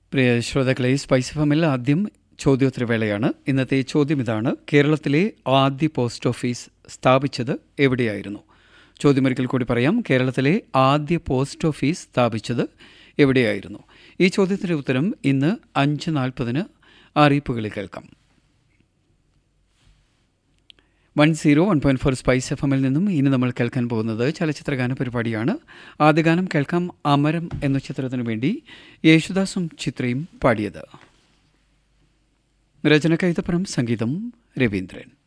പ്രിയ ശ്രോതാക്കളെ സ്പൈസ് ഫമിൽ ആദ്യം ചോദ്യോത്തരവേളയാണ് ഇന്നത്തെ ചോദ്യം ഇതാണ് കേരളത്തിലെ ആദ്യ പോസ്റ്റ് ഓഫീസ് സ്ഥാപിച്ചത് എവിടെയായിരുന്നു ചോദ്യമൊരിക്കൽ കൂടി പറയാം കേരളത്തിലെ ആദ്യ പോസ്റ്റ് ഓഫീസ് സ്ഥാപിച്ചത് എവിടെയായിരുന്നു ഈ ചോദ്യത്തിൻ്റെ ഉത്തരം ഇന്ന് അഞ്ച് നാൽപ്പതിന് അറിയിപ്പുകളിൽ കേൾക്കാം one zero one point four spice F എമ്മിൽ നിന്നും ഇനി നമ്മൾ കേൾക്കാൻ പോകുന്നത് ചലച്ചിത്രഗാന പരിപാടിയാണ് ആദ്യ ഗാനം കേൾക്കാം അമരം എന്ന ചിത്രത്തിനു വേണ്ടി യേശുദാസും ചിത്രയും പാടിയത് രചന കൈതപ്പുറം സംഗീതം രവീന്ദ്രൻ